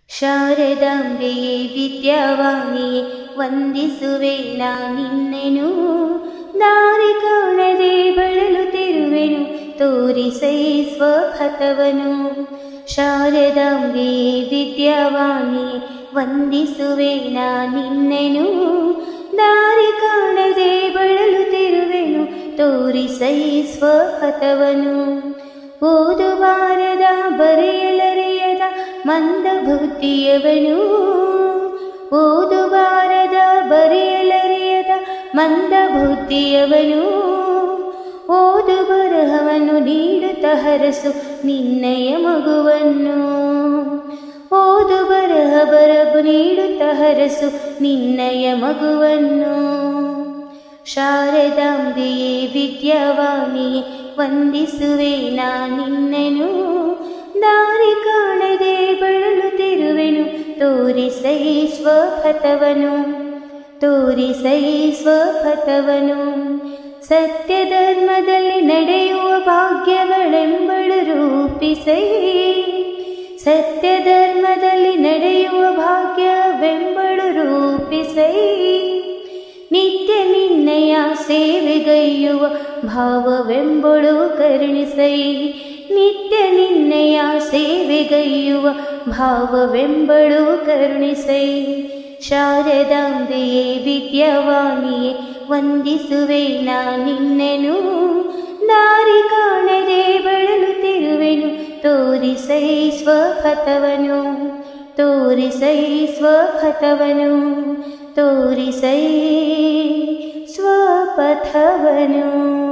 ಶಾರದಾಂಬೆಯೇ ವಿದ್ಯಾವಾಣಿಯೇ ವಂದಿಸುವೆ ನಾ ನಿನ್ನೆನು ದಾರಿ ಕಾಣದೆ ಬಳಲುತ್ತಿರುವೆನು ತೋರಿಸೈ ಸ್ವಪಥವನು ಶಾರದಾಂಬೆಯೇ ವಿದ್ಯಾವಾಣಿಯೇ ವಂದಿಸುವೆ ನಾ ನಿನ್ನೆನು ದಾರಿ ಕಾಣದೆ ಬಳಲುತ್ತಿರುವೆನು ತೋರಿಸೈ ಸ್ವಪಥವನು ಓದುಬಾರದ ಬರೆಯಲರಿಯದ ಮಂದಬುದ್ಧಿಯವನು ಓದುಬಾರದ ಬರೆಯಲರಿಯದ ಮಂದಬುದ್ಧಿಯವನು ಓದು ಬರಹವನ್ನು ನೀಡುತ್ತ ಹರಸು ನಿನ್ನಯ ಮಗುವನ್ನು ಓದು ಬರಹ ಬರಬು ನೀಡುತ್ತ ಹರಸು ನಿನ್ನಯ ಮಗುವನ್ನು ಶಾರದಾಂಬೆಯೇ ವಿದ್ಯಾವಾಣಿಯೇ ವಂದಿಸುವೆ ನಾ ನಿನ್ನೆನು ದಾರಿ ಕಾಣದೆ ಬಳಲುತ್ತಿರುವೆನು ತೋರಿಸೈ ಸ್ವಪಥವನು ತೋರಿಸೈ ಸ್ವಪಥವನು ಸತ್ಯ ಧರ್ಮದಲ್ಲಿ ನಡೆಯುವ ಭಾಗ್ಯಗಳೆಂಬಳು ರೂಪಿಸೈ ಸತ್ಯ ಧರ್ಮದಲ್ಲಿ ನಡೆಯುವ ಭಾಗ್ಯವೆಂಬಳು ರೂಪಿಸೈ ನಿತ್ಯ ನಿನ್ನಯ ಸೇವೆಗೈಯುವ ಭಾವವೆಂಬಳು ಕರುಣಿಸೈ ನಿತ್ಯ ನಿನ್ನಯ ಸೇವೆಗೈಯುವ ಭಾವವೆಂಬಳು ಕರುಣಿಸೈ ಶಾರದಾಂಬೆಯೇ ವಿದ್ಯಾವಾಣಿಯೇ ವಂದಿಸುವೆ ನಾ ನಿನ್ನೆನು ದಾರಿ ಕಾಣದೆ ಬಳಲುತ್ತಿರುವೆನು ತೋರಿಸೈ ಸ್ವಪಥವನು ತೋರಿಸೈ ಸ್ವಪಥವನು ತೋರಿಸೈ ಸ್ವಪಥವನು